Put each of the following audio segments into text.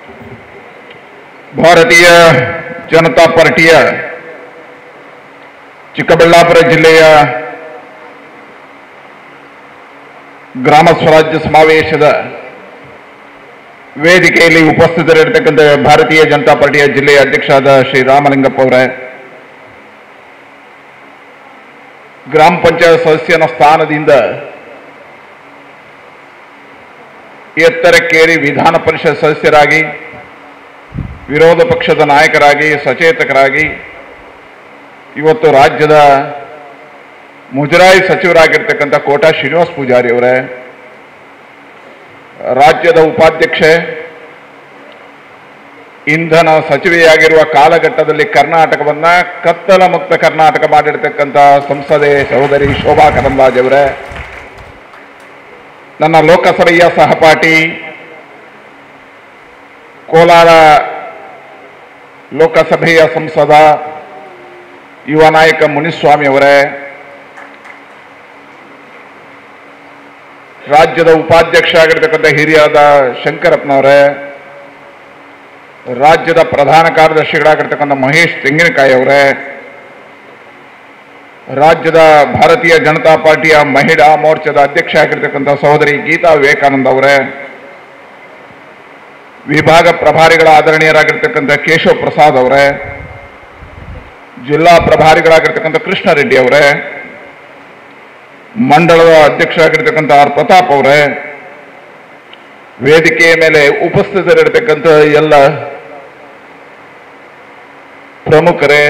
ಭಾರತೀಯ ಜನತಾ ಪಾರ್ಟಿಯ ಚಿಕ್ಕಬಳ್ಳಾಪುರ ಜಿಲ್ಲೆಯ ಗ್ರಾಮ ಸ್ವರಾಜ್ಯ ಸಮಾವೇಶದ ವೇದಿಕೆಯಲ್ಲಿ ಉಪಸ್ಥಿತರಿರ್ತಕ್ಕಂಥ ಭಾರತೀಯ ಜನತಾ ಪಾರ್ಟಿಯ ಜಿಲ್ಲೆಯ ಅಧ್ಯಕ್ಷರಾದ ಶ್ರೀ ರಾಮಲಿಂಗಪ್ಪ ಅವರೇ ಗ್ರಾಮ ಪಂಚಾಯತ್ ಸದಸ್ಯನ ಸ್ಥಾನದಿಂದ ಎತ್ತರಕ್ಕೇರಿ ವಿಧಾನ ಪರಿಷತ್ ಸದಸ್ಯರಾಗಿ ವಿರೋಧ ಪಕ್ಷದ ನಾಯಕರಾಗಿ ಸಚೇತಕರಾಗಿ ಇವತ್ತು ರಾಜ್ಯದ ಮುಜರಾಯಿ ಸಚಿವರಾಗಿರ್ತಕ್ಕಂಥ ಕೋಟಾ ಶ್ರೀನಿವಾಸ್ ಪೂಜಾರಿ ಅವರೇ ರಾಜ್ಯದ ಉಪಾಧ್ಯಕ್ಷೆ ಇಂಧನ ಸಚಿವೆಯಾಗಿರುವ ಕಾಲಘಟ್ಟದಲ್ಲಿ ಕರ್ನಾಟಕವನ್ನ ಕತ್ತಲ ಮುಕ್ತ ಕರ್ನಾಟಕ ಮಾಡಿರ್ತಕ್ಕಂಥ ಸಂಸದೆ ಸಹೋದರಿ ಶೋಭಾ ಕರಂದ್ಲಾಜೆ ಅವರೇ ನನ್ನ ಲೋಕಸಭೆಯ ಸಹಪಾಠಿ ಕೋಲಾರ ಲೋಕಸಭೆಯ ಸಂಸದ ಯುವ ನಾಯಕ ಮುನಿಸ್ವಾಮಿ ಅವರೇ ರಾಜ್ಯದ ಉಪಾಧ್ಯಕ್ಷ ಆಗಿರ್ತಕ್ಕಂಥ ಹಿರಿಯಾದ ಶಂಕರಪ್ಪನವರೇ ರಾಜ್ಯದ ಪ್ರಧಾನ ಕಾರ್ಯದರ್ಶಿಗಳಾಗಿರ್ತಕ್ಕಂಥ ಮಹೇಶ್ ತೆಂಗಿನಕಾಯಿ ಅವರೇ ರಾಜ್ಯದ ಭಾರತೀಯ ಜನತಾ ಪಾರ್ಟಿಯ ಮಹಿಳಾ ಮೋರ್ಚಾದ ಅಧ್ಯಕ್ಷ ಆಗಿರ್ತಕ್ಕಂಥ ಸಹೋದರಿ ಗೀತಾ ವಿವೇಕಾನಂದ ಅವರೇ ವಿಭಾಗ ಪ್ರಭಾರಿಗಳ ಆದರಣೀಯರಾಗಿರ್ತಕ್ಕಂಥ ಕೇಶವ ಪ್ರಸಾದ್ ಅವರೇ ಜಿಲ್ಲಾ ಪ್ರಭಾರಿಗಳಾಗಿರ್ತಕ್ಕಂಥ ಕೃಷ್ಣ ರೆಡ್ಡಿ ಅವರೇ ಮಂಡಳದ ಅಧ್ಯಕ್ಷರಾಗಿರ್ತಕ್ಕಂಥ ಆರ್ ಪ್ರತಾಪ್ ಅವರೇ ವೇದಿಕೆಯ ಮೇಲೆ ಉಪಸ್ಥಿತರಿರ್ತಕ್ಕಂಥ ಎಲ್ಲ ಪ್ರಮುಖರೇ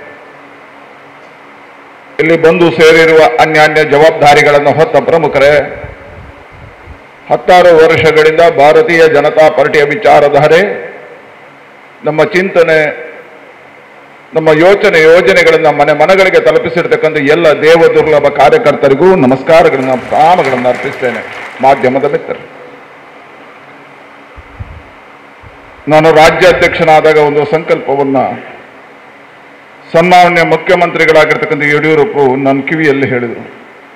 ಇಲ್ಲಿ ಬಂದು ಸೇರಿರುವ ಅನ್ಯಾನ್ಯ ಜವಾಬ್ದಾರಿಗಳನ್ನು ಹೊತ್ತ ಪ್ರಮುಖರೇ ಹತ್ತಾರು ವರ್ಷಗಳಿಂದ ಭಾರತೀಯ ಜನತಾ ಪಾರ್ಟಿಯ ವಿಚಾರಧಾರೆ ನಮ್ಮ ಚಿಂತನೆ ನಮ್ಮ ಯೋಚನೆ ಯೋಜನೆಗಳನ್ನು ಮನೆ ಮನಗಳಿಗೆ ತಲುಪಿಸಿರ್ತಕ್ಕಂಥ ಎಲ್ಲ ದೇವ ದುರ್ಲಭ ಕಾರ್ಯಕರ್ತರಿಗೂ ನಮಸ್ಕಾರಗಳನ್ನು ಪ್ರಾಮಗಳನ್ನು ಅರ್ಪಿಸ್ತೇನೆ ಮಾಧ್ಯಮದ ಮಿತ್ರರು ನಾನು ರಾಜ್ಯಾಧ್ಯಕ್ಷನಾದಾಗ ಒಂದು ಸಂಕಲ್ಪವನ್ನ ಸನ್ಮಾನ್ಯ ಮುಖ್ಯಮಂತ್ರಿಗಳಾಗಿರ್ತಕ್ಕಂಥ ಯಡಿಯೂರಪ್ಪ ನನ್ನ ಕಿವಿಯಲ್ಲಿ ಹೇಳಿದರು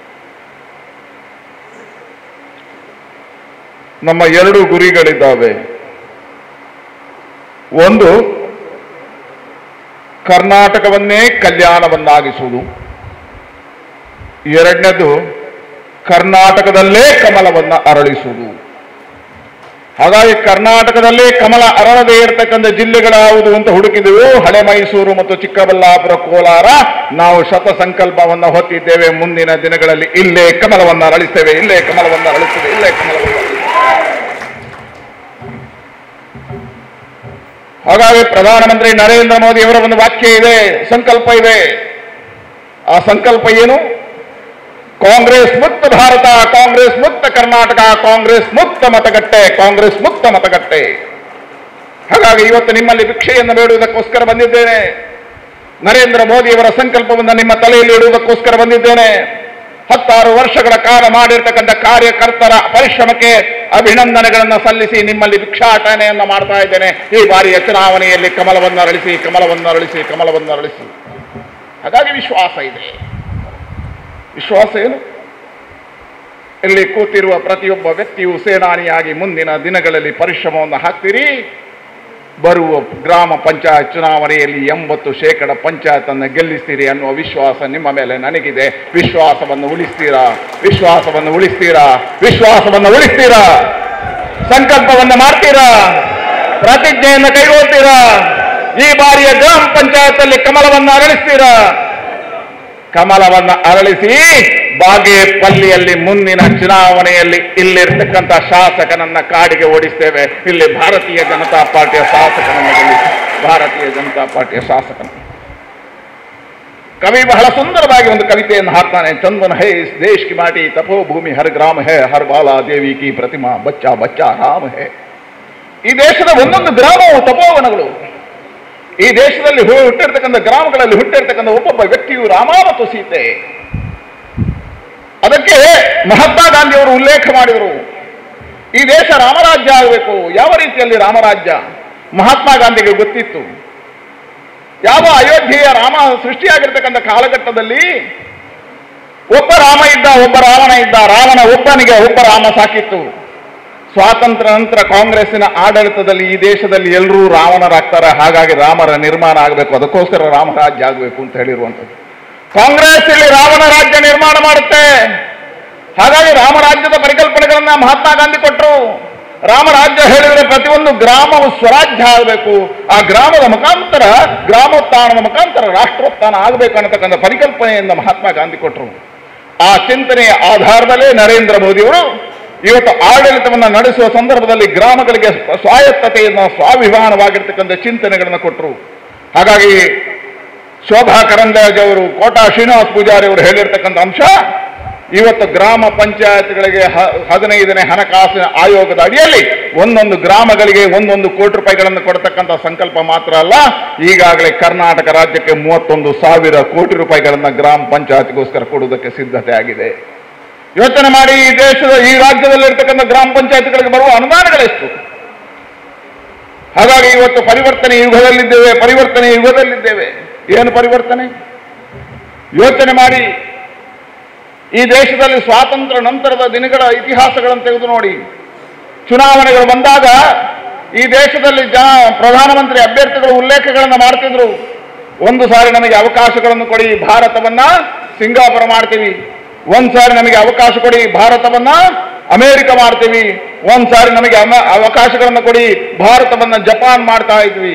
ನಮ್ಮ ಎರಡು ಗುರಿಗಳಿದ್ದಾವೆ ಒಂದು ಕರ್ನಾಟಕವನ್ನೇ ಕಲ್ಯಾಣವನ್ನಾಗಿಸುವುದು ಎರಡನೇದು ಕರ್ನಾಟಕದಲ್ಲೇ ಕಮಲವನ್ನ ಅರಳಿಸುವುದು ಹಾಗಾಗಿ ಕರ್ನಾಟಕದಲ್ಲೇ ಕಮಲ ಅರಳದೇ ಇರತಕ್ಕಂಥ ಜಿಲ್ಲೆಗಳಾವುದು ಅಂತ ಹುಡುಕಿದೆವು ಹಳೆ ಮೈಸೂರು ಮತ್ತು ಚಿಕ್ಕಬಳ್ಳಾಪುರ ಕೋಲಾರ ನಾವು ಶತ ಸಂಕಲ್ಪವನ್ನ ಹೊತ್ತಿದ್ದೇವೆ ಮುಂದಿನ ದಿನಗಳಲ್ಲಿ ಇಲ್ಲೇ ಕಮಲವನ್ನ ಅರಳಿಸ್ತೇವೆ ಇಲ್ಲೇ ಕಮಲವನ್ನ ಅರಳಿಸ್ತೇವೆ ಇಲ್ಲೇ ಕಮಲವನ್ನ ಅರಳಿಸ್ತೇವೆ. ಹಾಗಾಗಿ ಪ್ರಧಾನಮಂತ್ರಿ ನರೇಂದ್ರ ಮೋದಿ ಅವರ ಒಂದು ವಾಕ್ಯ ಇದೆ ಸಂಕಲ್ಪ ಇದೆ ಆ ಸಂಕಲ್ಪ ಏನು ಕಾಂಗ್ರೆಸ್ ಮುಕ್ತ ಭಾರತ ಕಾಂಗ್ರೆಸ್ ಮುಕ್ತ ಕರ್ನಾಟಕ ಕಾಂಗ್ರೆಸ್ ಮುಕ್ತ ಮತಗಟ್ಟೆ ಕಾಂಗ್ರೆಸ್ ಮುಕ್ತ ಮತಗಟ್ಟೆ ಹಾಗಾಗಿ ಇವತ್ತು ನಿಮ್ಮಲ್ಲಿ ಭಿಕ್ಷೆಯನ್ನು ಬೇಡುವುದಕ್ಕೋಸ್ಕರ ಬಂದಿದ್ದೇನೆ ನರೇಂದ್ರ ಮೋದಿಯವರ ಸಂಕಲ್ಪವನ್ನು ನಿಮ್ಮ ತಲೆಯಲ್ಲಿ ಇಡುವುದಕ್ಕೋಸ್ಕರ ಬಂದಿದ್ದೇನೆ ಹತ್ತಾರು ವರ್ಷಗಳ ಕಾಲ ಮಾಡಿರ್ತಕ್ಕಂಥ ಕಾರ್ಯಕರ್ತರ ಪರಿಶ್ರಮಕ್ಕೆ ಅಭಿನಂದನೆಗಳನ್ನು ಸಲ್ಲಿಸಿ ನಿಮ್ಮಲ್ಲಿ ಭಿಕ್ಷಾಟನೆಯನ್ನು ಮಾಡ್ತಾ ಇದ್ದೇನೆ ಈ ಬಾರಿಯ ಚುನಾವಣೆಯಲ್ಲಿ ಕಮಲವನ್ನು ಅರಳಿಸಿ ಕಮಲವನ್ನು ಅರಳಿಸಿ ಕಮಲವನ್ನು ಅರಳಿಸಿ ಹಾಗಾಗಿ ವಿಶ್ವಾಸ ಇದೆ ವಿಶ್ವಾಸ ಏನು ಇಲ್ಲಿ ಕೂತಿರುವ ಪ್ರತಿಯೊಬ್ಬ ವ್ಯಕ್ತಿಯು ಸೇನಾನಿಯಾಗಿ ಮುಂದಿನ ದಿನಗಳಲ್ಲಿ ಪರಿಶ್ರಮವನ್ನು ಹಾಕ್ತೀರಿ ಬರುವ ಗ್ರಾಮ ಪಂಚಾಯತ್ ಚುನಾವಣೆಯಲ್ಲಿ ಎಂಬತ್ತು ಶೇಕಡ ಪಂಚಾಯತ್ ಅನ್ನು ಗೆಲ್ಲಿಸ್ತೀರಿ ಅನ್ನುವ ವಿಶ್ವಾಸ ನಿಮ್ಮ ಮೇಲೆ ನನಗಿದೆ ವಿಶ್ವಾಸವನ್ನು ಉಳಿಸ್ತೀರಾ ವಿಶ್ವಾಸವನ್ನು ಉಳಿಸ್ತೀರಾ ವಿಶ್ವಾಸವನ್ನು ಉಳಿಸ್ತೀರಾ ಸಂಕಲ್ಪವನ್ನು ಮಾಡ್ತೀರಾ ಪ್ರತಿಜ್ಞೆಯನ್ನು ಕೈಗೊಳ್ತೀರಾ ಈ ಬಾರಿಯ ಗ್ರಾಮ ಪಂಚಾಯತ್ ಅಲ್ಲಿ ಕಮಲವನ್ನು ಅರಳಿಸ್ತೀರಾ ಕಮಲವನ್ನು ಅರಳಿಸಿ ಬಾಗೇಪಲ್ಲಿಯಲ್ಲಿ ಮುಂದಿನ ಚುನಾವಣೆಯಲ್ಲಿ ಇಲ್ಲಿರ್ತಕ್ಕಂಥ ಶಾಸಕನನ್ನ ಕಾಡಿಗೆ ಓಡಿಸ್ತೇವೆ ಇಲ್ಲಿ ಭಾರತೀಯ ಜನತಾ ಪಾರ್ಟಿಯ ಶಾಸಕನನ್ನು ಗೆಲ್ಲಿಸಿ ಭಾರತೀಯ ಜನತಾ ಪಾರ್ಟಿಯ ಶಾಸಕನ ಕವಿ ಬಹಳ ಸುಂದರವಾಗಿ ಒಂದು ಕವಿತೆಯನ್ನು ಹಾಡ್ತಾನೆ ಚಂದನ್ ಹೇ ಇಸ್ ದೇಶ್ ಕಿ ಮಾಟಿ ತಪೋಭೂಮಿ ಹರ್ ಗ್ರಾಮ ಹೇ ಹರ್ ಬಾಲಾ ದೇವಿ ಕಿ ಪ್ರತಿಮಾ ಬಚ್ಚಾ ಬಚ್ಚಾ ರಾಮ ಹೇ ಈ ದೇಶದ ಒಂದೊಂದು ಗ್ರಾಮವು ತಪೋವನಗಳು ಈ ದೇಶದಲ್ಲಿ ಹು- ಹುಟ್ಟಿರ್ತಕ್ಕಂಥ ಗ್ರಾಮಗಳಲ್ಲಿ ಹುಟ್ಟಿರ್ತಕ್ಕಂಥ ಒಬ್ಬೊಬ್ಬ ವ್ಯಕ್ತಿಯು ರಾಮ ಮತ್ತು ಸೀತೆ ಅದಕ್ಕೆ ಮಹಾತ್ಮ ಗಾಂಧಿಯವರು ಉಲ್ಲೇಖ ಮಾಡಿದರು ಈ ದೇಶ ರಾಮರಾಜ್ಯ ಆಗಬೇಕು ಯಾವ ರೀತಿಯಲ್ಲಿ ರಾಮರಾಜ್ಯ ಮಹಾತ್ಮ ಗಾಂಧಿಗೆ ಗೊತ್ತಿತ್ತು ಯಾವ ಅಯೋಧ್ಯೆಯ ರಾಮ ಸೃಷ್ಟಿಯಾಗಿರ್ತಕ್ಕಂಥ ಕಾಲಘಟ್ಟದಲ್ಲಿ ಒಬ್ಬ ರಾಮ ಇದ್ದ ಒಬ್ಬ ರಾವಣ ಇದ್ದ ರಾವಣ ಒಬ್ಬನಿಗೆ ಒಬ್ಬ ರಾಮ ಸಾಕಿತ್ತು ಸ್ವಾತಂತ್ರ್ಯ ನಂತರ ಕಾಂಗ್ರೆಸ್ಸಿನ ಆಡಳಿತದಲ್ಲಿ ಈ ದೇಶದಲ್ಲಿ ಎಲ್ಲರೂ ರಾವಣರಾಗ್ತಾರೆ ಹಾಗಾಗಿ ರಾಮರ ನಿರ್ಮಾಣ ಆಗಬೇಕು ಅದಕ್ಕೋಸ್ಕರ ರಾಮರಾಜ್ಯ ಆಗಬೇಕು ಅಂತ ಹೇಳಿರುವಂಥದ್ದು ಕಾಂಗ್ರೆಸ್ ಇಲ್ಲಿ ರಾವಣ ರಾಜ್ಯ ನಿರ್ಮಾಣ ಮಾಡುತ್ತೆ ಹಾಗಾಗಿ ರಾಮರಾಜ್ಯದ ಪರಿಕಲ್ಪನೆಗಳನ್ನ ಮಹಾತ್ಮ ಗಾಂಧಿ ಕೊಟ್ಟರು ರಾಮರಾಜ್ಯ ಹೇಳಿದರೆ ಪ್ರತಿಯೊಂದು ಗ್ರಾಮವು ಸ್ವರಾಜ್ಯ ಆಗಬೇಕು ಆ ಗ್ರಾಮದ ಮುಖಾಂತರ ಗ್ರಾಮೋತ್ಥಾನದ ಮುಖಾಂತರ ರಾಷ್ಟ್ರೋತ್ಥಾನ ಆಗಬೇಕು ಅನ್ನತಕ್ಕಂಥ ಪರಿಕಲ್ಪನೆಯಿಂದ ಮಹಾತ್ಮ ಗಾಂಧಿ ಕೊಟ್ಟರು ಆ ಚಿಂತನೆಯ ಆಧಾರದಲ್ಲೇ ನರೇಂದ್ರ ಮೋದಿಯವರು ಇವತ್ತು ಆಡಳಿತವನ್ನು ನಡೆಸುವ ಸಂದರ್ಭದಲ್ಲಿ ಗ್ರಾಮಗಳಿಗೆ ಸ್ವಾಯತ್ತತೆಯನ್ನು ಸ್ವಾಭಿಮಾನವಾಗಿರ್ತಕ್ಕಂಥ ಚಿಂತನೆಗಳನ್ನು ಕೊಟ್ಟರು ಹಾಗಾಗಿ ಶೋಭಾ ಕರಂದ್ಲಾಜೆ ಅವರು ಕೋಟಾ ಶ್ರೀನಿವಾಸ್ ಪೂಜಾರಿ ಅವರು ಹೇಳಿರ್ತಕ್ಕಂಥ ಅಂಶ ಇವತ್ತು ಗ್ರಾಮ ಪಂಚಾಯತ್ಗಳಿಗೆ ಹ- ಹದಿನೈದನೇ ಹಣಕಾಸಿನ ಆಯೋಗದ ಅಡಿಯಲ್ಲಿ ಒಂದೊಂದು ಗ್ರಾಮಗಳಿಗೆ ಒಂದೊಂದು ಕೋಟಿ ರೂಪಾಯಿಗಳನ್ನು ಕೊಡತಕ್ಕಂಥ ಸಂಕಲ್ಪ ಮಾತ್ರ ಅಲ್ಲ ಈಗಾಗಲೇ ಕರ್ನಾಟಕ ರಾಜ್ಯಕ್ಕೆ ಮೂವತ್ತೊಂದು ಸಾವಿರ ಕೋಟಿ ರೂಪಾಯಿಗಳನ್ನು ಗ್ರಾಮ ಪಂಚಾಯತ್ಗೋಸ್ಕರ ಕೊಡುವುದಕ್ಕೆ ಸಿದ್ಧತೆ ಆಗಿದೆ ಯೋಚನೆ ಮಾಡಿ ಈ ದೇಶದ ಈ ರಾಜ್ಯದಲ್ಲಿರ್ತಕ್ಕಂಥ ಗ್ರಾಮ ಪಂಚಾಯತ್ಗಳಿಗೆ ಬರುವ ಅನುದಾನಗಳೆಷ್ಟು ಹಾಗಾಗಿ ಇವತ್ತು ಪರಿವರ್ತನೆ ಯುಗದಲ್ಲಿದ್ದೇವೆ ಪರಿವರ್ತನೆ ಯುಗದಲ್ಲಿದ್ದೇವೆ ಏನು ಪರಿವರ್ತನೆ ಯೋಚನೆ ಮಾಡಿ ಈ ದೇಶದಲ್ಲಿ ಸ್ವಾತಂತ್ರ್ಯ ನಂತರದ ದಿನಗಳ ಇತಿಹಾಸಗಳನ್ನು ತೆಗೆದು ನೋಡಿ ಚುನಾವಣೆಗಳು ಬಂದಾಗ ಈ ದೇಶದಲ್ಲಿ ಜನ ಪ್ರಧಾನಮಂತ್ರಿ ಅಭ್ಯರ್ಥಿಗಳು ಉಲ್ಲೇಖಗಳನ್ನು ಮಾಡ್ತಿದ್ರು ಒಂದು ಸಾರಿ ನಮಗೆ ಅವಕಾಶಗಳನ್ನು ಕೊಡಿ ಭಾರತವನ್ನ ಸಿಂಗಾಪುರ ಮಾಡ್ತೀವಿ ಒಂದ್ ಸಾರಿ ನಮಗೆ ಅವಕಾಶ ಕೊಡಿ ಭಾರತವನ್ನ ಅಮೆರಿಕ ಮಾಡ್ತೀವಿ ಒಂದ್ ಸಾರಿ ನಮಗೆ ಅಮ- ಅವಕಾಶಗಳನ್ನು ಕೊಡಿ ಭಾರತವನ್ನ ಜಪಾನ್ ಮಾಡ್ತಾ ಇದ್ವಿ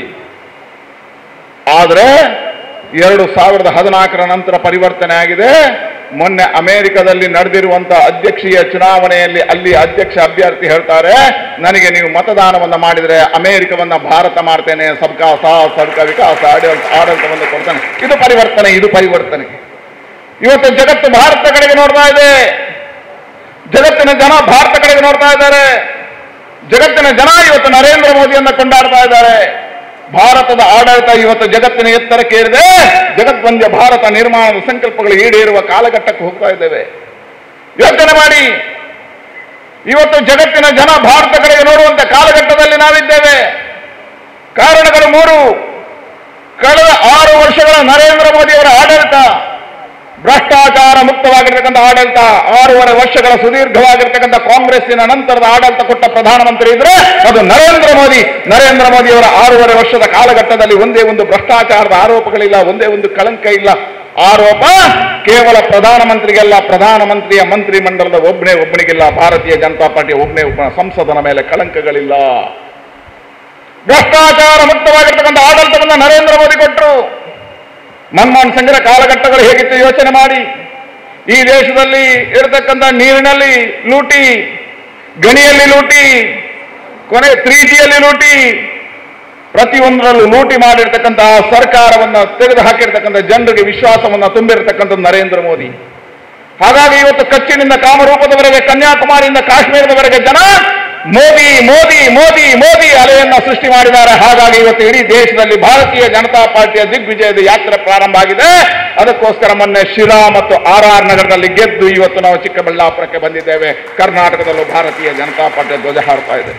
ಆದರೆ ಎರಡು ಸಾವಿರದ ಹದಿನಾಲ್ಕರ ನಂತರ ಪರಿವರ್ತನೆ ಆಗಿದೆ ಮೊನ್ನೆ ಅಮೆರಿಕದಲ್ಲಿ ನಡೆದಿರುವಂತಹ ಅಧ್ಯಕ್ಷೀಯ ಚುನಾವಣೆಯಲ್ಲಿ ಅಲ್ಲಿ ಅಧ್ಯಕ್ಷ ಅಭ್ಯರ್ಥಿ ಹೇಳ್ತಾರೆ ನನಗೆ ನೀವು ಮತದಾನವನ್ನ ಮಾಡಿದರೆ ಅಮೆರಿಕವನ್ನ ಭಾರತ ಮಾಡ್ತೇನೆ ಸಬ್ಕಾ ಸಾಥ್ ಸಬ್ಕಾ ವಿಕಾಸ ಆಡಳಿತ ಆಡಳಿತವನ್ನು ಕೊಡ್ತಾನೆ ಇದು ಪರಿವರ್ತನೆ ಇದು ಪರಿವರ್ತನೆ ಇವತ್ತು ಜಗತ್ತು ಭಾರತ ಕಡೆಗೆ ನೋಡ್ತಾ ಇದೆ ಜಗತ್ತಿನ ಜನ ಭಾರತ ಕಡೆಗೆ ನೋಡ್ತಾ ಇದ್ದಾರೆ ಜಗತ್ತಿನ ಜನ ಇವತ್ತು ನರೇಂದ್ರ ಮೋದಿಯನ್ನ ಕೊಂಡಾಡ್ತಾ ಇದ್ದಾರೆ ಭಾರತದ ಆಡಳಿತ ಇವತ್ತು ಜಗತ್ತಿನ ಎತ್ತರಕ್ಕೆ ಏರಿದೆ ಜಗತ್ವಂದ್ಯ ಭಾರತ ನಿರ್ಮಾಣದ ಸಂಕಲ್ಪಗಳು ಈಡೇರುವ ಕಾಲಘಟ್ಟಕ್ಕೆ ಹೋಗ್ತಾ ಇದ್ದೇವೆ ಯೋಚನೆ ಮಾಡಿ ಇವತ್ತು ಜಗತ್ತಿನ ಜನ ಭಾರತ ಕಡೆಗೆ ನೋಡುವಂತ ಕಾಲಘಟ್ಟದಲ್ಲಿ ನಾವಿದ್ದೇವೆ ಕಾರಣಗಳು ಮೂರು ಕಳೆದ ಆರು ವರ್ಷಗಳ ನರೇಂದ್ರ ಮೋದಿಯವರ ಆಡಳಿತ ಭ್ರಷ್ಟಾಚಾರ ಮುಕ್ತವಾಗಿರ್ತಕ್ಕಂಥ ಆಡಳಿತ ಆರೂವರೆ ವರ್ಷಗಳ ಸುದೀರ್ಘವಾಗಿರ್ತಕ್ಕಂಥ ಕಾಂಗ್ರೆಸ್ಸಿನ ನಂತರದ ಆಡಳಿತ ಕೊಟ್ಟ ಪ್ರಧಾನಮಂತ್ರಿ ಇದ್ರೆ ಅದು ನರೇಂದ್ರ ಮೋದಿ ನರೇಂದ್ರ ಮೋದಿಯವರ ಆರೂವರೆ ವರ್ಷದ ಕಾಲಘಟ್ಟದಲ್ಲಿ ಒಂದೇ ಒಂದು ಭ್ರಷ್ಟಾಚಾರದ ಆರೋಪಗಳಿಲ್ಲ ಒಂದೇ ಒಂದು ಕಳಂಕ ಇಲ್ಲ ಆರೋಪ ಕೇವಲ ಪ್ರಧಾನಮಂತ್ರಿಗೆಲ್ಲ ಪ್ರಧಾನಮಂತ್ರಿಯ ಮಂತ್ರಿ ಮಂಡಲದ ಒಬ್ಬನೇ ಒಬ್ಬನಿಗಿಲ್ಲ ಭಾರತೀಯ ಜನತಾ ಪಾರ್ಟಿಯ ಒಬ್ಬನೇ ಒಬ್ಬ ಸಂಸದನ ಮೇಲೆ ಕಳಂಕಗಳಿಲ್ಲ ಭ್ರಷ್ಟಾಚಾರ ಮುಕ್ತವಾಗಿರ್ತಕ್ಕಂಥ ಆಡಳಿತವನ್ನು ನರೇಂದ್ರ ಮೋದಿ ಕೊಟ್ಟರು ಮನಮೋಹನ್ ಸಿಂಗ್ರ ಕಾಲಘಟ್ಟಗಳು ಹೇಗಿತ್ತು ಯೋಚನೆ ಮಾಡಿ ಈ ದೇಶದಲ್ಲಿ ಇರತಕ್ಕಂಥ ನೀರಿನಲ್ಲಿ ಲೂಟಿ ಗಣಿಯಲ್ಲಿ ಲೂಟಿ ಕೊನೆ ತ್ರೀ ಜಿಯಲ್ಲಿ ಲೂಟಿ ಪ್ರತಿಯೊಂದರಲ್ಲೂ ಲೂಟಿ ಮಾಡಿರ್ತಕ್ಕಂತಹ ಸರ್ಕಾರವನ್ನ ತೆಗೆದು ಹಾಕಿರ್ತಕ್ಕಂಥ ಜನರಿಗೆ ವಿಶ್ವಾಸವನ್ನ ತುಂಬಿರತಕ್ಕಂಥ ನರೇಂದ್ರ ಮೋದಿ ಹಾಗಾಗಿ ಇವತ್ತು ಕಚ್ಚಿನಿಂದ ಕಾಮರೂಪದವರೆಗೆ ಕನ್ಯಾಕುಮಾರಿಯಿಂದ ಕಾಶ್ಮೀರದವರೆಗೆ ಜನ ಮೋದಿ ಮೋದಿ ಮೋದಿ ಮೋದಿ ಅಲೆಯನ್ನ ಸೃಷ್ಟಿ ಮಾಡಿದ್ದಾರೆ ಹಾಗಾಗಿ ಇವತ್ತು ಇಡೀ ದೇಶದಲ್ಲಿ ಭಾರತೀಯ ಜನತಾ ಪಾರ್ಟಿಯ ದಿಗ್ವಿಜಯದ ಯಾತ್ರೆ ಪ್ರಾರಂಭ ಆಗಿದೆ ಅದಕ್ಕೋಸ್ಕರ ಮೊನ್ನೆ ಶಿರಾ ಮತ್ತು ಆರ್ ಆರ್ ನಗರದಲ್ಲಿ ಗೆದ್ದು ಇವತ್ತು ನಾವು ಚಿಕ್ಕಬಳ್ಳಾಪುರಕ್ಕೆ ಬಂದಿದ್ದೇವೆ ಕರ್ನಾಟಕದಲ್ಲೂ ಭಾರತೀಯ ಜನತಾ ಪಾರ್ಟಿಯ ಧ್ವಜ ಹಾರ್ತಾ ಇದೆ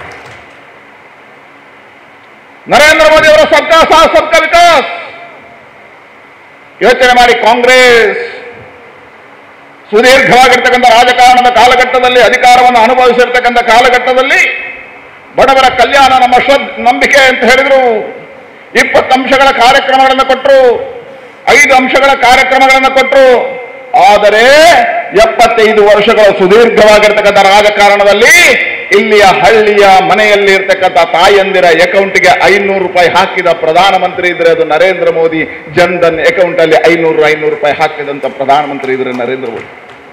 ನರೇಂದ್ರ ಮೋದಿ ಅವರ ಸಬ್ಕಾ ಸಾಥ್ ಸಬ್ಕಾ ವಿಕಾಸ್ ಯೋಚನೆ ಮಾಡಿ ಕಾಂಗ್ರೆಸ್ ಸುದೀರ್ಘವಾಗಿರ್ತಕ್ಕಂಥ ರಾಜಕಾರಣದ ಕಾಲಘಟ್ಟದಲ್ಲಿ ಅಧಿಕಾರವನ್ನು ಅನುಭವಿಸಿರ್ತಕ್ಕಂಥ ಕಾಲಘಟ್ಟದಲ್ಲಿ ಬಡವರ ಕಲ್ಯಾಣ ನಮ್ಮ ಶ್ರದ್ ನಂಬಿಕೆ ಅಂತ ಹೇಳಿದ್ರು ಇಪ್ಪತ್ತು ಅಂಶಗಳ ಕಾರ್ಯಕ್ರಮಗಳನ್ನು ಕೊಟ್ಟರು ಐದು ಅಂಶಗಳ ಕಾರ್ಯಕ್ರಮಗಳನ್ನು ಕೊಟ್ಟರು ಆದರೆ ಎಪ್ಪತ್ತೈದು ವರ್ಷಗಳ ಸುದೀರ್ಘವಾಗಿರ್ತಕ್ಕಂಥ ರಾಜಕಾರಣದಲ್ಲಿ ಇಲ್ಲಿಯ ಹಳ್ಳಿಯ ಮನೆಯಲ್ಲಿ ಇರ್ತಕ್ಕಂಥ ತಾಯಂದಿರ ಅಕೌಂಟ್ಗೆ ಐನೂರು ರೂಪಾಯಿ ಹಾಕಿದ ಪ್ರಧಾನಮಂತ್ರಿ ಇದ್ರೆ ಅದು ನರೇಂದ್ರ ಮೋದಿ ಜನ್ಧನ್ ಅಕೌಂಟ್ ಅಲ್ಲಿ ಐನೂರು ಐನೂರು ರೂಪಾಯಿ ಹಾಕಿದಂತ ಪ್ರಧಾನಮಂತ್ರಿ ಇದ್ರೆ ನರೇಂದ್ರ ಮೋದಿ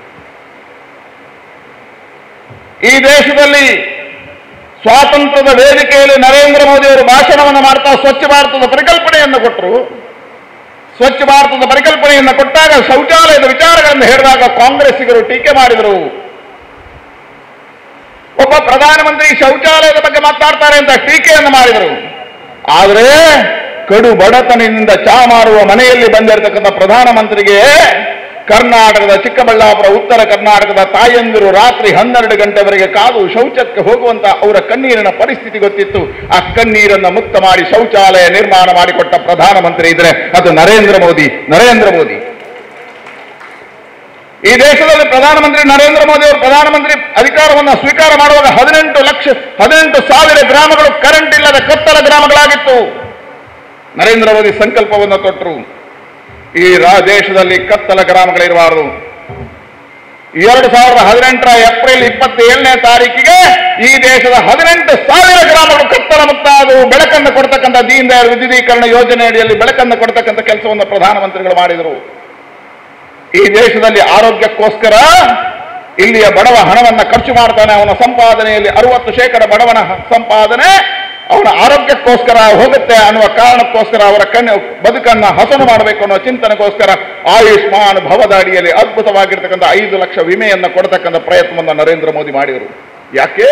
ಈ ದೇಶದಲ್ಲಿ ಸ್ವಾತಂತ್ರ್ಯದ ವೇದಿಕೆಯಲ್ಲಿ ನರೇಂದ್ರ ಮೋದಿ ಅವರು ಭಾಷಣವನ್ನು ಮಾಡ್ತಾ ಸ್ವಚ್ಛ ಭಾರತದ ಪರಿಕಲ್ಪನೆಯನ್ನು ಕೊಟ್ಟರು ಸ್ವಚ್ಛ ಭಾರತದ ಪರಿಕಲ್ಪನೆಯನ್ನು ಕೊಟ್ಟಾಗ ಶೌಚಾಲಯದ ವಿಚಾರಗಳನ್ನು ಹೇಳಿದಾಗ ಕಾಂಗ್ರೆಸ್ಸಿಗರು ಟೀಕೆ ಮಾಡಿದರು ಒಬ್ಬ ಪ್ರಧಾನಮಂತ್ರಿ ಶೌಚಾಲಯದ ಬಗ್ಗೆ ಮಾತಾಡ್ತಾರೆ ಅಂತ ಟೀಕೆಯನ್ನು ಮಾಡಿದರು ಆದರೆ ಕಡು ಬಡತನದಿಂದ ಚಾ ಮಾರುವ ಮನೆಯಲ್ಲಿ ಬಂದಿರತಕ್ಕಂಥ ಪ್ರಧಾನಮಂತ್ರಿಗೆ ಕರ್ನಾಟಕದ ಚಿಕ್ಕಬಳ್ಳಾಪುರ ಉತ್ತರ ಕರ್ನಾಟಕದ ತಾಯಂದಿರು ರಾತ್ರಿ ಹನ್ನೆರಡು ಗಂಟೆವರೆಗೆ ಕಾದು ಶೌಚಕ್ಕೆ ಹೋಗುವಂತ ಅವರ ಕಣ್ಣೀರಿನ ಪರಿಸ್ಥಿತಿ ಗೊತ್ತಿತ್ತು ಆ ಕಣ್ಣೀರನ್ನ ಮುಕ್ತ ಮಾಡಿ ಶೌಚಾಲಯ ನಿರ್ಮಾಣ ಮಾಡಿಕೊಟ್ಟ ಪ್ರಧಾನಮಂತ್ರಿ ಇದ್ರೆ ಅದು ನರೇಂದ್ರ ಮೋದಿ ನರೇಂದ್ರ ಮೋದಿ ಈ ದೇಶದಲ್ಲಿ ಪ್ರಧಾನಮಂತ್ರಿ ನರೇಂದ್ರ ಮೋದಿ ಅವರು ಪ್ರಧಾನಮಂತ್ರಿ ಅಧಿಕಾರವನ್ನು ಸ್ವೀಕಾರ ಮಾಡುವಾಗ ಹದಿನೆಂಟು ಲಕ್ಷ ಹದಿನೆಂಟು ಸಾವಿರ ಗ್ರಾಮಗಳು ಕರೆಂಟ್ ಇಲ್ಲದ ಕತ್ತಲ ಗ್ರಾಮಗಳಾಗಿತ್ತು ನರೇಂದ್ರ ಮೋದಿ ಸಂಕಲ್ಪವನ್ನು ತೊಟ್ಟರು ಈ ರಾ ದೇಶದಲ್ಲಿ ಕತ್ತಲ ಗ್ರಾಮಗಳಿರಬಾರದು ಎರಡು ಸಾವಿರದ ಹದಿನೆಂಟರ ಏಪ್ರಿಲ್ ಇಪ್ಪತ್ತೇಳನೇ ತಾರೀಕಿಗೆ ಈ ದೇಶದ ಹದಿನೆಂಟು ಸಾವಿರ ಗ್ರಾಮಗಳು ಕತ್ತಲ ಮುಕ್ತ ಅದು ಬೆಳಕನ್ನು ಕೊಡ್ತಕ್ಕಂಥ ದೀನ್ ದಯಾಳ್ ವಿದ್ಯುದೀಕರಣ ಯೋಜನೆ ಅಡಿಯಲ್ಲಿ ಬೆಳಕನ್ನು ಕೊಡ್ತಕ್ಕಂಥ ಕೆಲಸವನ್ನು ಪ್ರಧಾನಮಂತ್ರಿಗಳು ಮಾಡಿದರು ಈ ದೇಶದಲ್ಲಿ ಆರೋಗ್ಯಕ್ಕೋಸ್ಕರ ಇಲ್ಲಿಯ ಬಡವ ಹಣವನ್ನ ಖರ್ಚು ಮಾಡ್ತಾನೆ ಅವನ ಸಂಪಾದನೆಯಲ್ಲಿ ಅರವತ್ತು ಶೇಕಡ ಬಡವನ ಹ- ಸಂಪಾದನೆ ಅವನ ಆರೋಗ್ಯಕ್ಕೋಸ್ಕರ ಹೋಗುತ್ತೆ ಅನ್ನುವ ಕಾರಣಕ್ಕೋಸ್ಕರ ಅವರ ಕಣ್ಣು ಬದುಕನ್ನ ಹಸನು ಮಾಡಬೇಕು ಅನ್ನೋ ಚಿಂತನೆಗೋಸ್ಕರ ಆಯುಷ್ಮಾನ್ ಭವದ ಅಡಿಯಲ್ಲಿ ಅದ್ಭುತವಾಗಿರ್ತಕ್ಕಂಥ ಐದು ಲಕ್ಷ ವಿಮೆಯನ್ನು ಕೊಡ್ತಕ್ಕಂಥ ಪ್ರಯತ್ನವನ್ನು ನರೇಂದ್ರ ಮೋದಿ ಮಾಡಿದರು ಯಾಕೆ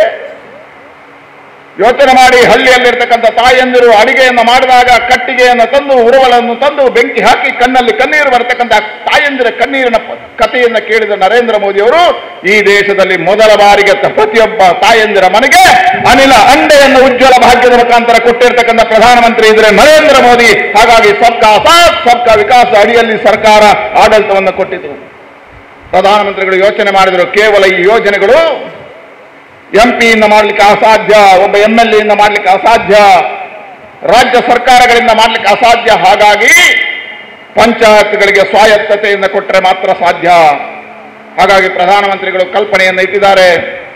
ಯೋಚನೆ ಮಾಡಿ ಹಳ್ಳಿಯಲ್ಲಿರ್ತಕ್ಕಂಥ ತಾಯಂದಿರು ಅಡಿಗೆಯನ್ನು ಮಾಡಿದಾಗ ಕಟ್ಟಿಗೆಯನ್ನು ತಂದು ಉರುವಲನ್ನು ತಂದು ಬೆಂಕಿ ಹಾಕಿ ಕಣ್ಣಲ್ಲಿ ಕಣ್ಣೀರು ಬರತಕ್ಕಂಥ ತಾಯಂದಿರ ಕಣ್ಣೀರಿನ ಪ- ಕಥೆಯನ್ನು ಕೇಳಿದ ನರೇಂದ್ರ ಮೋದಿ ಅವರು ಈ ದೇಶದಲ್ಲಿ ಮೊದಲ ಬಾರಿಗೆ ತ- ಪ್ರತಿಯೊಬ್ಬ ತಾಯಂದಿರ ಮನೆಗೆ ಅನಿಲ ಅಂಡೆಯನ್ನು ಉಜ್ವಲ ಭಾಗ್ಯದ ಮುಖಾಂತರ ಕೊಟ್ಟಿರ್ತಕ್ಕಂಥ ಪ್ರಧಾನಮಂತ್ರಿ ಇದ್ರೆ ನರೇಂದ್ರ ಮೋದಿ ಹಾಗಾಗಿ ಸಬ್ಕಾ ಸಾಥ್ ಸಬ್ಕಾ ವಿಕಾಸ ಅಡಿಯಲ್ಲಿ ಸರ್ಕಾರ ಆಡಳಿತವನ್ನು ಕೊಟ್ಟಿತು ಪ್ರಧಾನಮಂತ್ರಿಗಳು ಯೋಚನೆ ಮಾಡಿದರು ಕೇವಲ ಈ ಯೋಜನೆಗಳು ಎಂ ಪಿಯಿಂದ ಮಾಡಲಿಕ್ಕೆ ಅಸಾಧ್ಯ ಒಬ್ಬ ಎಂ ಎಲ್ ಎಯಿಂದ ಮಾಡಲಿಕ್ಕೆ ಅಸಾಧ್ಯ ರಾಜ್ಯ ಸರ್ಕಾರಗಳಿಂದ ಮಾಡಲಿಕ್ಕೆ ಅಸಾಧ್ಯ ಹಾಗಾಗಿ ಪಂಚಾಯತ್ಗಳಿಗೆ ಸ್ವಾಯತ್ತತೆಯಿಂದ ಕೊಟ್ಟರೆ ಮಾತ್ರ ಸಾಧ್ಯ ಹಾಗಾಗಿ ಪ್ರಧಾನಮಂತ್ರಿಗಳು ಕಲ್ಪನೆಯನ್ನು ಇಟ್ಟಿದ್ದಾರೆ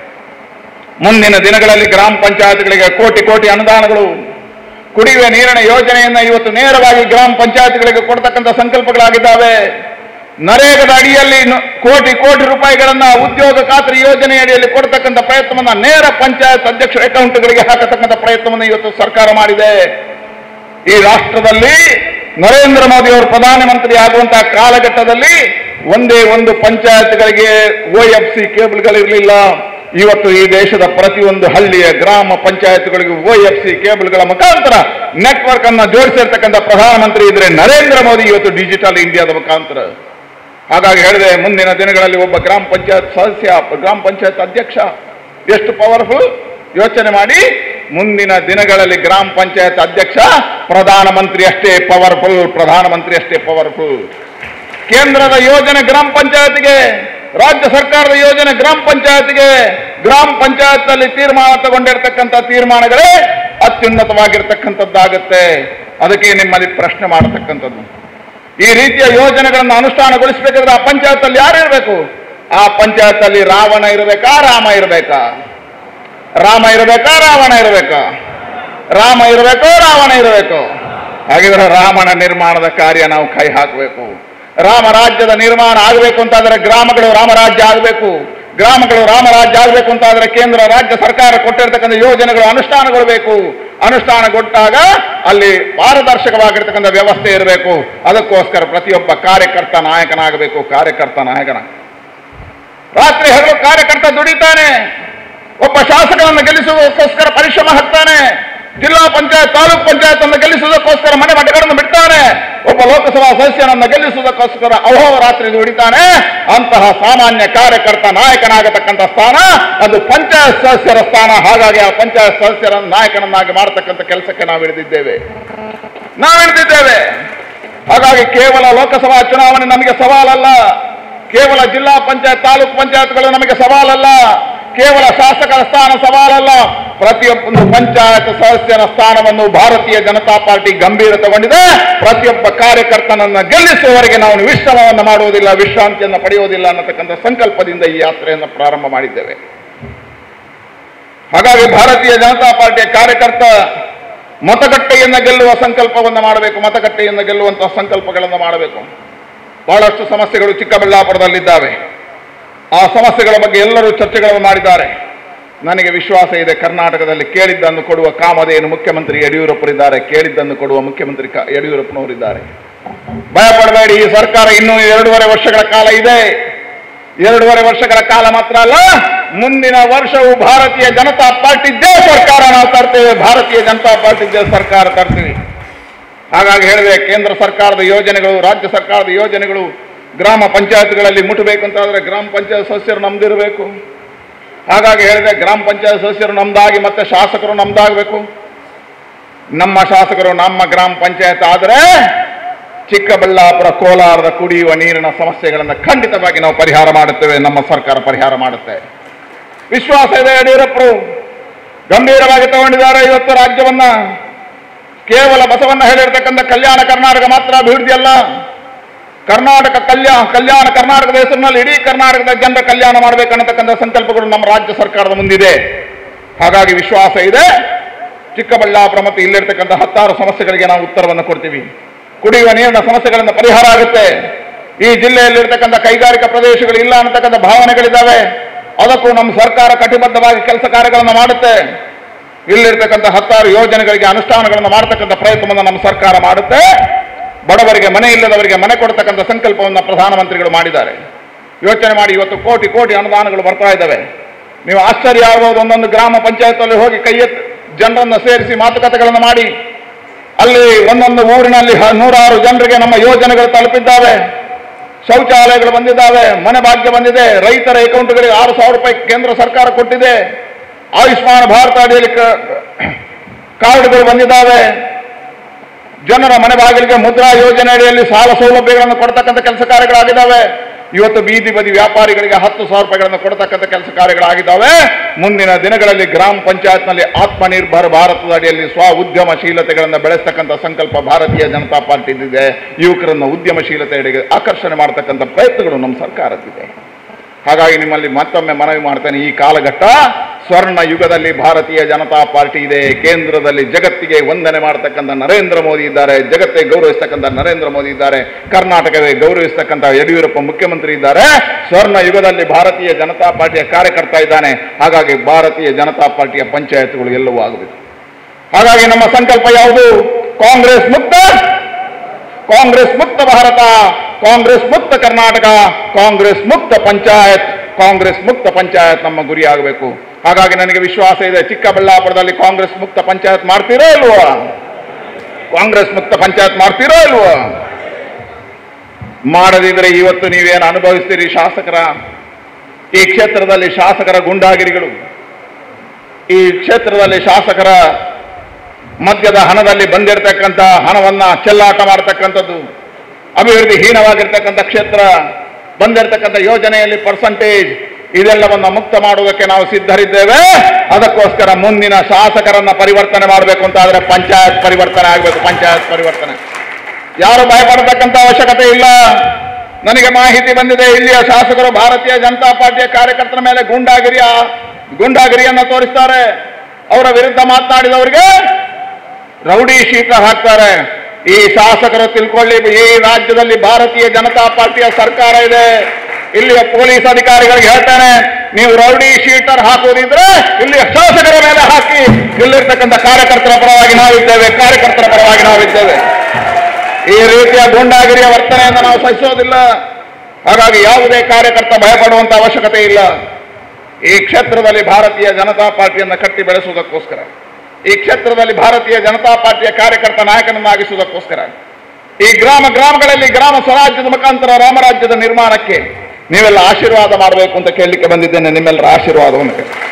ಮುಂದಿನ ದಿನಗಳಲ್ಲಿ ಗ್ರಾಮ ಪಂಚಾಯತ್ಗಳಿಗೆ ಕೋಟಿ ಕೋಟಿ ಅನುದಾನಗಳು ಕುಡಿಯುವ ನೀರಿನ ಯೋಜನೆಯನ್ನ ಇವತ್ತು ನೇರವಾಗಿ ಗ್ರಾಮ ಪಂಚಾಯತ್ಗಳಿಗೆ ಕೊಡ್ತಕ್ಕಂಥ ಸಂಕಲ್ಪಗಳಾಗಿದ್ದಾವೆ ನರೇಗದ ಅಡಿಯಲ್ಲಿ ನು- ಕೋಟಿ ಕೋಟಿ ರೂಪಾಯಿಗಳನ್ನ ಉದ್ಯೋಗ ಖಾತ್ರಿ ಯೋಜನೆ ಅಡಿಯಲ್ಲಿ ಕೊಡ್ತಕ್ಕಂಥ ಪ್ರಯತ್ನವನ್ನ ನೇರ ಪಂಚಾಯತ್ ಅಧ್ಯಕ್ಷರ ಅಕೌಂಟ್ಗಳಿಗೆ ಹಾಕತಕ್ಕಂಥ ಪ್ರಯತ್ನವನ್ನು ಇವತ್ತು ಸರ್ಕಾರ ಮಾಡಿದೆ ಈ ರಾಷ್ಟ್ರದಲ್ಲಿ ನರೇಂದ್ರ ಮೋದಿ ಅವರು ಪ್ರಧಾನಮಂತ್ರಿ ಆಗುವಂತಹ ಕಾಲಘಟ್ಟದಲ್ಲಿ ಒಂದೇ ಒಂದು ಪಂಚಾಯತ್ಗಳಿಗೆ ಒ ಎಫ್ ಸಿ ಕೇಬಲ್ಗಳಿರಲಿಲ್ಲ ಇವತ್ತು ಈ ದೇಶದ ಪ್ರತಿಯೊಂದು ಹಳ್ಳಿಯ ಗ್ರಾಮ ಪಂಚಾಯತ್ಗಳಿಗೂ ಒ ಎಫ್ ಸಿ ಕೇಬಲ್ಗಳ ಮುಖಾಂತರ ನೆಟ್ವರ್ಕ್ ಅನ್ನ ಜೋಡಿಸಿರ್ತಕ್ಕಂಥ ಪ್ರಧಾನಮಂತ್ರಿ ಇದ್ರೆ ನರೇಂದ್ರ ಮೋದಿ ಇವತ್ತು ಡಿಜಿಟಲ್ ಇಂಡಿಯಾದ ಮುಖಾಂತರ ಹಾಗಾಗಿ ಹೇಳಿದೆ ಮುಂದಿನ ದಿನಗಳಲ್ಲಿ ಒಬ್ಬ ಗ್ರಾಮ ಪಂಚಾಯತ್ ಸದಸ್ಯ ಗ್ರಾಮ ಪಂಚಾಯತ್ ಅಧ್ಯಕ್ಷ ಎಷ್ಟು ಪವರ್ಫುಲ್ ಯೋಚನೆ ಮಾಡಿ ಮುಂದಿನ ದಿನಗಳಲ್ಲಿ ಗ್ರಾಮ ಪಂಚಾಯತ್ ಅಧ್ಯಕ್ಷ ಪ್ರಧಾನಮಂತ್ರಿ ಅಷ್ಟೇ ಪವರ್ಫುಲ್ ಪ್ರಧಾನಮಂತ್ರಿ ಅಷ್ಟೇ ಪವರ್ಫುಲ್ ಕೇಂದ್ರದ ಯೋಜನೆ ಗ್ರಾಮ ಪಂಚಾಯತ್ಗೆ ರಾಜ್ಯ ಸರ್ಕಾರದ ಯೋಜನೆ ಗ್ರಾಮ ಪಂಚಾಯತ್ಗೆ ಗ್ರಾಮ ಪಂಚಾಯತ್ ಅಲ್ಲಿ ತೀರ್ಮಾನ ತಗೊಂಡಿರ್ತಕ್ಕಂಥ ತೀರ್ಮಾನಗಳೇ ಅತ್ಯುನ್ನತವಾಗಿರ್ತಕ್ಕಂಥದ್ದಾಗುತ್ತೆ ಅದಕ್ಕೆ ನಿಮ್ಮಲ್ಲಿ ಪ್ರಶ್ನೆ ಮಾಡತಕ್ಕಂಥದ್ದು ಈ ರೀತಿಯ ಯೋಜನೆಗಳನ್ನು ಅನುಷ್ಠಾನಗೊಳಿಸಬೇಕಾದ್ರೆ ಆ ಪಂಚಾಯತ್ ಅಲ್ಲಿ ಯಾರು ಇರಬೇಕು ಆ ಪಂಚಾಯತ್ ಅಲ್ಲಿ ರಾವಣ ಇರಬೇಕಾ ರಾಮ ಇರಬೇಕಾ ರಾಮ ಇರಬೇಕಾ ರಾವಣ ಇರಬೇಕಾ ರಾಮ ಇರಬೇಕೋ ರಾವಣ ಇರಬೇಕು ಹಾಗಿದ್ರೆ ರಾಮನ ನಿರ್ಮಾಣದ ಕಾರ್ಯ ನಾವು ಕೈ ಹಾಕಬೇಕು ರಾಮ ರಾಜ್ಯದ ನಿರ್ಮಾಣ ಆಗಬೇಕು ಅಂತಾದ್ರೆ ಗ್ರಾಮಗಳು ರಾಮರಾಜ್ಯ ಆಗಬೇಕು ಗ್ರಾಮಗಳು ರಾಮರಾಜ್ಯ ಆಗಬೇಕು ಅಂತಾದ್ರೆ ಕೇಂದ್ರ ರಾಜ್ಯ ಸರ್ಕಾರ ಕೊಟ್ಟಿರ್ತಕ್ಕಂಥ ಯೋಜನೆಗಳು ಅನುಷ್ಠಾನಗೊಳ್ಳಬೇಕು ಅನುಷ್ಠಾನಗೊಟ್ಟಾಗ ಅಲ್ಲಿ ಪಾರದರ್ಶಕವಾಗಿರ್ತಕ್ಕಂಥ ವ್ಯವಸ್ಥೆ ಇರಬೇಕು ಅದಕ್ಕೋಸ್ಕರ ಪ್ರತಿಯೊಬ್ಬ ಕಾರ್ಯಕರ್ತ ನಾಯಕನಾಗಬೇಕು ಕಾರ್ಯಕರ್ತ ನಾಯಕನ ರಾತ್ರಿ ಹಗಲು ಕಾರ್ಯಕರ್ತ ದುಡಿತಾನೆ ಒಬ್ಬ ಶಾಸಕನನ್ನು ಗೆಲ್ಲಿಸುವುದಕ್ಕೋಸ್ಕರ ಪರಿಶ್ರಮ ಹಾಕ್ತಾನೆ ಜಿಲ್ಲಾ ಪಂಚಾಯತ್ ತಾಲೂಕ್ ಪಂಚಾಯತ್ ಅನ್ನು ಗೆಲ್ಲಿಸುವುದಕ್ಕೋಸ್ಕರ ಮನೆ ಮಠಗಳನ್ನು ಬಿಡ್ತಾನೆ ಒಬ್ಬ ಲೋಕಸಭಾ ಸದಸ್ಯನನ್ನು ಗೆಲ್ಲಿಸುವುದಕ್ಕೋಸ್ಕರ ಅಹೋರಾತ್ರಿ ದುಡಿತಾನೆ ಅಂತಹ ಸಾಮಾನ್ಯ ಕಾರ್ಯಕರ್ತ ನಾಯಕನಾಗತಕ್ಕಂಥ ಸ್ಥಾನ ಅದು ಪಂಚಾಯತ್ ಸದಸ್ಯರ ಸ್ಥಾನ ಹಾಗಾಗಿ ಆ ಪಂಚಾಯತ್ ಸದಸ್ಯರನ್ನು ನಾಯಕನನ್ನಾಗಿ ಮಾಡತಕ್ಕಂಥ ಕೆಲಸಕ್ಕೆ ನಾವು ಹಿಡಿದಿದ್ದೇವೆ ನಾವು ಹಿಡಿದಿದ್ದೇವೆ ಹಾಗಾಗಿ ಕೇವಲ ಲೋಕಸಭಾ ಚುನಾವಣೆ ನಮಗೆ ಸವಾಲಲ್ಲ ಕೇವಲ ಜಿಲ್ಲಾ ಪಂಚಾಯತ್ ತಾಲೂಕು ಪಂಚಾಯತ್ಗಳು ನಮಗೆ ಸವಾಲಲ್ಲ ಕೇವಲ ಶಾಸಕರ ಸ್ಥಾನ ಸವಾಲಲ್ಲ ಪ್ರತಿಯೊಬ್ಬ ಪಂಚಾಯತ್ ಸದಸ್ಯನ ಸ್ಥಾನವನ್ನು ಭಾರತೀಯ ಜನತಾ ಪಾರ್ಟಿ ಗಂಭೀರ ತಗೊಂಡಿದೆ ಪ್ರತಿಯೊಬ್ಬ ಕಾರ್ಯಕರ್ತನನ್ನ ಗೆಲ್ಲಿಸುವವರೆಗೆ ನಾವು ವಿಶ್ರಮವನ್ನು ಮಾಡುವುದಿಲ್ಲ ವಿಶ್ರಾಂತಿಯನ್ನು ಪಡೆಯುವುದಿಲ್ಲ ಅನ್ನತಕ್ಕಂಥ ಸಂಕಲ್ಪದಿಂದ ಈ ಯಾತ್ರೆಯನ್ನು ಪ್ರಾರಂಭ ಮಾಡಿದ್ದೇವೆ ಹಾಗಾಗಿ ಭಾರತೀಯ ಜನತಾ ಪಾರ್ಟಿಯ ಕಾರ್ಯಕರ್ತ ಮತಗಟ್ಟೆಯನ್ನು ಗೆಲ್ಲುವ ಸಂಕಲ್ಪವನ್ನು ಮಾಡಬೇಕು ಮತಗಟ್ಟೆಯನ್ನು ಗೆಲ್ಲುವಂತಹ ಸಂಕಲ್ಪಗಳನ್ನು ಮಾಡಬೇಕು ಬಹಳಷ್ಟು ಸಮಸ್ಯೆಗಳು ಚಿಕ್ಕಬಳ್ಳಾಪುರದಲ್ಲಿದ್ದಾವೆ ಆ ಸಮಸ್ಯೆಗಳ ಬಗ್ಗೆ ಎಲ್ಲರೂ ಚರ್ಚೆಗಳನ್ನು ಮಾಡಿದ್ದಾರೆ ನನಗೆ ವಿಶ್ವಾಸ ಇದೆ ಕರ್ನಾಟಕದಲ್ಲಿ ಕೇಳಿದ್ದನ್ನು ಕೊಡುವ ಕಾಮಧೇನು ಮುಖ್ಯಮಂತ್ರಿ ಯಡಿಯೂರಪ್ಪರಿದ್ದಾರೆ ಕೇಳಿದ್ದನ್ನು ಕೊಡುವ ಮುಖ್ಯಮಂತ್ರಿ ಕ- ಯಡಿಯೂರಪ್ಪನವರಿದ್ದಾರೆ ಭಯಪಡಬೇಡಿ ಈ ಸರ್ಕಾರ ಇನ್ನೂ ಎರಡೂವರೆ ವರ್ಷಗಳ ಕಾಲ ಇದೆ ಎರಡೂವರೆ ವರ್ಷಗಳ ಕಾಲ ಮಾತ್ರ ಅಲ್ಲ ಮುಂದಿನ ವರ್ಷವು ಭಾರತೀಯ ಜನತಾ ಪಾರ್ಟಿದ್ದೇ ಸರ್ಕಾರ ನಾವು ತರ್ತೇವೆ ಭಾರತೀಯ ಜನತಾ ಪಾರ್ಟಿದ್ದೇ ಸರ್ಕಾರ ತರ್ತೀವಿ ಹಾಗಾಗಿ ಹೇಳಿದೆ ಕೇಂದ್ರ ಸರ್ಕಾರದ ಯೋಜನೆಗಳು ರಾಜ್ಯ ಸರ್ಕಾರದ ಯೋಜನೆಗಳು ಗ್ರಾಮ ಪಂಚಾಯತ್ಗಳಲ್ಲಿ ಮುಟ್ಟಬೇಕಂತಾದ್ರೆ ಗ್ರಾಮ ಪಂಚಾಯತ್ ಸದಸ್ಯರು ನಮ್ದಿರಬೇಕು ಹಾಗಾಗಿ ಹೇಳಿದೆ ಗ್ರಾಮ ಪಂಚಾಯತ್ ಸದಸ್ಯರು ನಮ್ದಾಗಿ ಮತ್ತೆ ಶಾಸಕರು ನಮ್ದಾಗಬೇಕು ನಮ್ಮ ಶಾಸಕರು ನಮ್ಮ ಗ್ರಾಮ ಪಂಚಾಯತ್ ಆದರೆ ಚಿಕ್ಕಬಳ್ಳಾಪುರ ಕೋಲಾರದ ಕುಡಿಯುವ ನೀರಿನ ಸಮಸ್ಯೆಗಳನ್ನು ಖಂಡಿತವಾಗಿ ನಾವು ಪರಿಹಾರ ಮಾಡುತ್ತೇವೆ ನಮ್ಮ ಸರ್ಕಾರ ಪರಿಹಾರ ಮಾಡುತ್ತೆ ವಿಶ್ವಾಸ ಇದೆ ಯಡಿಯೂರಪ್ಪರು ಗಂಭೀರವಾಗಿ ತಗೊಂಡಿದ್ದಾರೆ ಇವತ್ತು ರಾಜ್ಯವನ್ನ ಕೇವಲ ಬಸವಣ್ಣ ಹೇಳಿರ್ತಕ್ಕಂಥ ಕಲ್ಯಾಣ ಕರ್ನಾಟಕ ಮಾತ್ರ ಅಭಿವೃದ್ಧಿ ಅಲ್ಲ ಕರ್ನಾಟಕ ಕಲ್ಯಾಣ ಕಲ್ಯಾಣ ಕರ್ನಾಟಕದ ಹೆಸರಿನಲ್ಲಿ ಇಡೀ ಕರ್ನಾಟಕದ ಜನರ ಕಲ್ಯಾಣ ಮಾಡಬೇಕನ್ನತಕ್ಕಂಥ ಸಂಕಲ್ಪಗಳು ನಮ್ಮ ರಾಜ್ಯ ಸರ್ಕಾರದ ಮುಂದಿದೆ ಹಾಗಾಗಿ ವಿಶ್ವಾಸ ಇದೆ ಚಿಕ್ಕಬಳ್ಳಾಪುರ ಮತ್ತು ಇಲ್ಲಿರ್ತಕ್ಕಂಥ ಹತ್ತಾರು ಸಮಸ್ಯೆಗಳಿಗೆ ನಾವು ಉತ್ತರವನ್ನು ಕೊಡ್ತೀವಿ ಕುಡಿಯುವ ನೀರಿನ ಸಮಸ್ಯೆಗಳಿಂದ ಪರಿಹಾರ ಆಗುತ್ತೆ ಈ ಜಿಲ್ಲೆಯಲ್ಲಿರ್ತಕ್ಕಂಥ ಕೈಗಾರಿಕಾ ಪ್ರದೇಶಗಳು ಇಲ್ಲ ಅನ್ನತಕ್ಕಂಥ ಭಾವನೆಗಳಿದ್ದಾವೆ ಅದಕ್ಕೂ ನಮ್ಮ ಸರ್ಕಾರ ಕಟಿಬದ್ಧವಾಗಿ ಕೆಲಸ ಕಾರ್ಯಗಳನ್ನು ಮಾಡುತ್ತೆ ಇಲ್ಲಿರ್ತಕ್ಕಂಥ ಹತ್ತಾರು ಯೋಜನೆಗಳಿಗೆ ಅನುಷ್ಠಾನಗಳನ್ನು ಮಾಡತಕ್ಕಂಥ ಪ್ರಯತ್ನವನ್ನು ನಮ್ಮ ಸರ್ಕಾರ ಮಾಡುತ್ತೆ ಬಡವರಿಗೆ ಮನೆ ಇಲ್ಲದವರಿಗೆ ಮನೆ ಕೊಡ್ತಕ್ಕಂಥ ಸಂಕಲ್ಪವನ್ನು ಪ್ರಧಾನಮಂತ್ರಿಗಳು ಮಾಡಿದ್ದಾರೆ ಯೋಚನೆ ಮಾಡಿ ಇವತ್ತು ಕೋಟಿ ಕೋಟಿ ಅನುದಾನಗಳು ಬರ್ತಾ ಇದ್ದಾವೆ ನೀವು ಆಶ್ಚರ್ಯ ಆಗ್ಬೋದು ಒಂದೊಂದು ಗ್ರಾಮ ಪಂಚಾಯತಲ್ಲಿ ಹೋಗಿ ಕೈ ಎತ್ತಿ ಜನರನ್ನು ಸೇರಿಸಿ ಮಾತುಕತೆಗಳನ್ನು ಮಾಡಿ ಅಲ್ಲಿ ಒಂದೊಂದು ಊರಿನಲ್ಲಿ ಹ- ನೂರಾರು ಜನರಿಗೆ ನಮ್ಮ ಯೋಜನೆಗಳು ತಲುಪಿದ್ದಾವೆ ಶೌಚಾಲಯಗಳು ಬಂದಿದ್ದಾವೆ ಮನೆ ಭಾಗ್ಯ ಬಂದಿದೆ ರೈತರ ಅಕೌಂಟ್ಗಳಿಗೆ ಆರು ಸಾವಿರ ರೂಪಾಯಿ ಕೇಂದ್ರ ಸರ್ಕಾರ ಕೊಟ್ಟಿದೆ ಆಯುಷ್ಮಾನ್ ಭಾರತ ಅಡಿಯಲ್ಲಿ ಕ- ಕಾರ್ಡ್ಗಳು ಬಂದಿದ್ದಾವೆ ಜನರ ಮನೆ ಬಾಗಿಲಿಗೆ ಮುದ್ರಾ ಯೋಜನೆ ಅಡಿಯಲ್ಲಿ ಸಾಲ ಸೌಲಭ್ಯಗಳನ್ನು ಕೊಡ್ತಕ್ಕಂಥ ಕೆಲಸ ಕಾರ್ಯಗಳಾಗಿದ್ದಾವೆ ಇವತ್ತು ಬೀದಿ ಬದಿ ವ್ಯಾಪಾರಿಗಳಿಗೆ ಹತ್ತು ಸಾವಿರ ರೂಪಾಯಿಗಳನ್ನು ಕೊಡ್ತಕ್ಕಂಥ ಕೆಲಸ ಕಾರ್ಯಗಳಾಗಿದ್ದಾವೆ ಮುಂದಿನ ದಿನಗಳಲ್ಲಿ ಗ್ರಾಮ ಪಂಚಾಯತ್ನಲ್ಲಿ ಆತ್ಮನಿರ್ಭರ ಭಾರತದ ಅಡಿಯಲ್ಲಿ ಸ್ವ ಉದ್ಯಮಶೀಲತೆಗಳನ್ನು ಬೆಳೆಸ್ತಕ್ಕಂಥ ಸಂಕಲ್ಪ ಭಾರತೀಯ ಜನತಾ ಪಾರ್ಟಿ ಇದೆ ಯುವಕರನ್ನು ಉದ್ಯಮಶೀಲತೆ ಅಡಿಗೆ ಆಕರ್ಷಣೆ ಮಾಡತಕ್ಕಂಥ ಪ್ರಯತ್ನಗಳು ನಮ್ಮ ಸರ್ಕಾರದ್ದಿದೆ ಹಾಗಾಗಿ ನಿಮ್ಮಲ್ಲಿ ಮತ್ತೊಮ್ಮೆ ಮನವಿ ಮಾಡ್ತೇನೆ ಈ ಕಾಲಘಟ್ಟ ಸ್ವರ್ಣ ಯುಗದಲ್ಲಿ ಭಾರತೀಯ ಜನತಾ ಪಾರ್ಟಿ ಇದೆ ಕೇಂದ್ರದಲ್ಲಿ ಜಗತ್ತಿಗೆ ವಂದನೆ ಮಾಡತಕ್ಕಂಥ ನರೇಂದ್ರ ಮೋದಿ ಇದ್ದಾರೆ ಜಗತ್ತೇ ಗೌರವಿಸ್ತಕ್ಕಂಥ ನರೇಂದ್ರ ಮೋದಿ ಇದ್ದಾರೆ ಕರ್ನಾಟಕವೇ ಗೌರವಿಸ್ತಕ್ಕಂಥ ಯಡಿಯೂರಪ್ಪ ಮುಖ್ಯಮಂತ್ರಿ ಇದ್ದಾರೆ ಸ್ವರ್ಣ ಯುಗದಲ್ಲಿ ಭಾರತೀಯ ಜನತಾ ಪಾರ್ಟಿಯ ಕಾರ್ಯಕರ್ತ ಇದ್ದಾನೆ ಹಾಗಾಗಿ ಭಾರತೀಯ ಜನತಾ ಪಾರ್ಟಿಯ ಪಂಚಾಯತ್ಗಳು ಎಲ್ಲವೂ ಆಗಬೇಕು ಹಾಗಾಗಿ ನಮ್ಮ ಸಂಕಲ್ಪ ಯಾವುದು ಕಾಂಗ್ರೆಸ್ ಮುಕ್ತ ಕಾಂಗ್ರೆಸ್ ಮುಕ್ತ ಭಾರತ ಕಾಂಗ್ರೆಸ್ ಮುಕ್ತ ಕರ್ನಾಟಕ ಕಾಂಗ್ರೆಸ್ ಮುಕ್ತ ಪಂಚಾಯತ್ ಕಾಂಗ್ರೆಸ್ ಮುಕ್ತ ಪಂಚಾಯತ್ ನಮ್ಮ ಗುರಿ ಆಗಬೇಕು ಹಾಗಾಗಿ ನನಗೆ ವಿಶ್ವಾಸ ಇದೆ ಚಿಕ್ಕಬಳ್ಳಾಪುರದಲ್ಲಿ ಕಾಂಗ್ರೆಸ್ ಮುಕ್ತ ಪಂಚಾಯತ್ ಮಾಡ್ತೀರೋ ಇಲ್ವೋ ಕಾಂಗ್ರೆಸ್ ಮುಕ್ತ ಪಂಚಾಯತ್ ಮಾಡ್ತೀರೋ ಇಲ್ವೋ ಮಾಡದಿದ್ರೆ ಇವತ್ತು ನೀವೇನು ಅನುಭವಿಸ್ತೀರಿ ಶಾಸಕರ ಈ ಕ್ಷೇತ್ರದಲ್ಲಿ ಶಾಸಕರ ಗುಂಡಾಗಿರಿಗಳು ಈ ಕ್ಷೇತ್ರದಲ್ಲಿ ಶಾಸಕರ ಮದ್ಯದ ಹಣದಲ್ಲಿ ಬಂದಿರತಕ್ಕಂಥ ಹಣವನ್ನ ಚೆಲ್ಲಾಟ ಮಾಡತಕ್ಕಂಥದ್ದು ಅಭಿವೃದ್ಧಿ ಹೀನವಾಗಿರ್ತಕ್ಕಂಥ ಕ್ಷೇತ್ರ ಬಂದಿರತಕ್ಕಂಥ ಯೋಜನೆಯಲ್ಲಿ ಪರ್ಸಂಟೇಜ್ ಇದೆಲ್ಲವನ್ನ ಮುಕ್ತ ಮಾಡುವುದಕ್ಕೆ ನಾವು ಸಿದ್ಧರಿದ್ದೇವೆ ಅದಕ್ಕೋಸ್ಕರ ಮುಂದಿನ ಶಾಸಕರನ್ನ ಪರಿವರ್ತನೆ ಮಾಡಬೇಕು ಅಂತ ಆದ್ರೆ ಪಂಚಾಯತ್ ಪರಿವರ್ತನೆ ಆಗಬೇಕು ಪಂಚಾಯತ್ ಪರಿವರ್ತನೆ ಯಾರು ಭಯಪಡತಕ್ಕಂಥ ಅವಶ್ಯಕತೆ ಇಲ್ಲ ನನಗೆ ಮಾಹಿತಿ ಬಂದಿದೆ ಇಲ್ಲಿಯ ಶಾಸಕರು ಭಾರತೀಯ ಜನತಾ ಪಾರ್ಟಿಯ ಕಾರ್ಯಕರ್ತರ ಮೇಲೆ ಗೂಂಡಾಗಿರಿಯ ಗೂಂಡಾಗಿರಿಯನ್ನ ತೋರಿಸ್ತಾರೆ ಅವರ ವಿರುದ್ಧ ಮಾತನಾಡಿದವರಿಗೆ ರೌಡಿ ಶೀತ ಹಾಕ್ತಾರೆ ಈ ಶಾಸಕರು ತಿಳ್ಕೊಳ್ಳಿ ಈ ರಾಜ್ಯದಲ್ಲಿ ಭಾರತೀಯ ಜನತಾ ಪಾರ್ಟಿಯ ಸರ್ಕಾರ ಇದೆ ಇಲ್ಲಿಯ ಪೊಲೀಸ್ ಅಧಿಕಾರಿಗಳಿಗೆ ಹೇಳ್ತಾನೆ ನೀವು ರೌಡಿ ಶೀಟರ್ ಹಾಕುವುದಿದ್ರೆ ಇಲ್ಲಿ ಶಾಸಕರ ಮೇಲೆ ಹಾಕಿ ಇಲ್ಲಿರ್ತಕ್ಕಂಥ ಕಾರ್ಯಕರ್ತರ ಪರವಾಗಿ ನಾವಿದ್ದೇವೆ ಕಾರ್ಯಕರ್ತರ ಪರವಾಗಿ ನಾವಿದ್ದೇವೆ ಈ ರೀತಿಯ ಗೂಂಡಾಗಿರಿಯ ವರ್ತನೆಯಿಂದ ನಾವು ಸಹಿಸೋದಿಲ್ಲ ಹಾಗಾಗಿ ಯಾವುದೇ ಕಾರ್ಯಕರ್ತ ಭಯಪಡುವಂತ ಅವಶ್ಯಕತೆ ಇಲ್ಲ ಈ ಕ್ಷೇತ್ರದಲ್ಲಿ ಭಾರತೀಯ ಜನತಾ ಪಾರ್ಟಿಯನ್ನು ಕಟ್ಟಿ ಬೆಳೆಸುವುದಕ್ಕೋಸ್ಕರ ಈ ಕ್ಷೇತ್ರದಲ್ಲಿ ಭಾರತೀಯ ಜನತಾ ಪಾರ್ಟಿಯ ಕಾರ್ಯಕರ್ತ ನಾಯಕನನ್ನಾಗಿಸುವುದಕ್ಕೋಸ್ಕರ ಈ ಗ್ರಾಮ ಗ್ರಾಮಗಳಲ್ಲಿ ಗ್ರಾಮ ಸ್ವರಾಜ್ಯದ ಮುಖಾಂತರ ರಾಮರಾಜ್ಯದ ನಿರ್ಮಾಣಕ್ಕೆ ನೀವೆಲ್ಲ ಆಶೀರ್ವಾದ ಮಾಡಬೇಕು ಅಂತ ಕೇಳಲಿಕ್ಕೆ ಬಂದಿದ್ದೇನೆ ನಿಮ್ಮೆಲ್ಲರ ಆಶೀರ್ವಾದವನ್ನು